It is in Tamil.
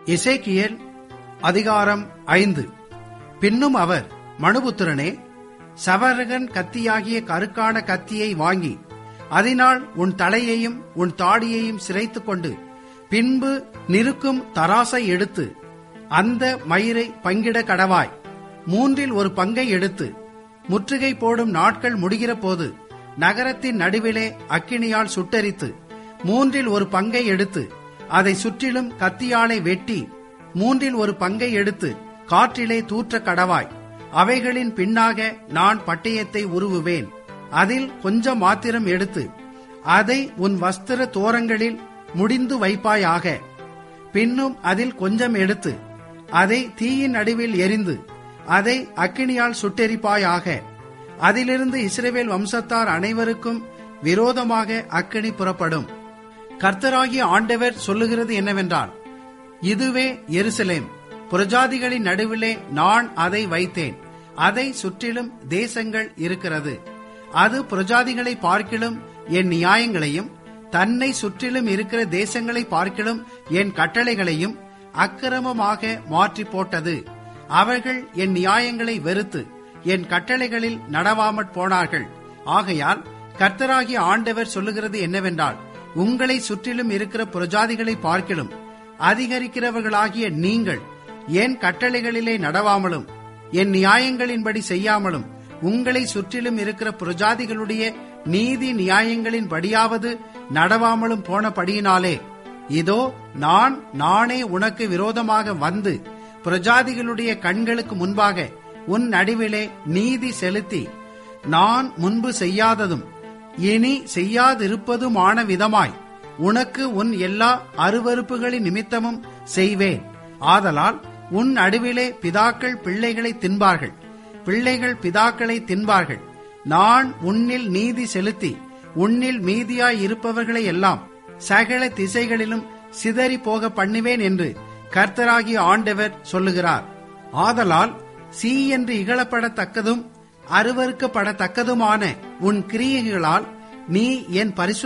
எசேக்கியேல் அதிகாரம் ஐந்து பின்னும் அவர் மனுபுத்திரனே சவரகன் கத்தியாகிய கருக்கான கத்தியை வாங்கி அதனால் உன் தலையையும் உன் தாடியையும் சிரைத்துக் கொண்டு பின்பு நிற்கும் தராசை எடுத்து அந்த மயிரை பங்கிட கடவாய் மூன்றில் ஒரு பங்கை எடுத்து முற்றுகை போடும் நாட்கள் முடிகிற போது நகரத்தின் நடுவிலே அக்கினியால் சுட்டரித்து மூன்றில் ஒரு பங்கை எடுத்து அதை சுற்றிலும் கத்தியாலை வெட்டி மூன்றில் ஒரு பங்கை எடுத்து காற்றிலே தூற்ற கடவாய் அவைகளின் பின்னாக நான் பட்டயத்தை உருவுவேன் அதில் கொஞ்சம் மாத்திரம் எடுத்து அதை உன் வஸ்திர தோரங்களில் முடிந்து வைப்பாயாக பின்னும் அதில் கொஞ்சம் எடுத்து அதை தீயின் நடுவில் எரிந்து அதை அக்கினியால் சுட்டெரிப்பாயாக அதிலிருந்து இஸ்ரவேல் வம்சத்தார் அனைவருக்கும் விரோதமாக அக்கினி புறப்படும் கர்த்தராகிய ஆண்டவர் சொல்லுகிறது என்னவென்றால் இதுவே எருசலேம் புரஜாதிகளின் நடுவிலே நான் அதை வைத்தேன் அதை சுற்றிலும் தேசங்கள் இருக்கிறது அது புரஜாதிகளை பார்க்கிலும் என் நியாயங்களையும் தன்னை சுற்றிலும் இருக்கிற தேசங்களை பார்க்கிலும் என் கட்டளைகளையும் அக்கிரமமாக மாற்றி போட்டது அவர்கள் என் நியாயங்களை வெறுத்து என் கட்டளைகளில் நடவாமற் போனார்கள் ஆகையால் கர்த்தராகிய ஆண்டவர் சொல்லுகிறது என்னவென்றால் உங்களை சுற்றிலும் இருக்கிற புரஜாதிகளை பார்க்கிலும் அதிகரிக்கிறவர்களாகிய நீங்கள் என் கட்டளைகளிலே நடவாமலும் என் நியாயங்களின்படி செய்யாமலும் உங்களை சுற்றிலும் இருக்கிற புரஜாதிகளுடைய நீதி நியாயங்களின் படியாவது நடவாமலும் போனபடியினாலே இதோ நான் நானே உனக்கு விரோதமாக வந்து பிரஜாதிகளுடைய கண்களுக்கு முன்பாக உன் நடுவிலே நீதி செலுத்தி நான் முன்பு செய்யாததும் இனி செய்யாதிருப்பதுமான விதமாய் உனக்கு உன் எல்லா அருவறுப்புகளின் நிமித்தமும் செய்வேன் ஆதலால் உன் நடுவிலே பிதாக்கள் பிள்ளைகளை தின்பார்கள் பிள்ளைகள் பிதாக்களை தின்பார்கள் நான் உன்னில் நீதி செலுத்தி உன்னில் மீதியாய் இருப்பவர்களை எல்லாம் சகல திசைகளிலும் சிதறி போக பண்ணுவேன் என்று கர்த்தராகிய ஆண்டவர் சொல்லுகிறார் ஆதலால் சீ என்று இகழப்படத்தக்கதும் அருவறுக்கப்படத்தக்கதுமான உன் கிரியைகளால் நீ என் பரிசு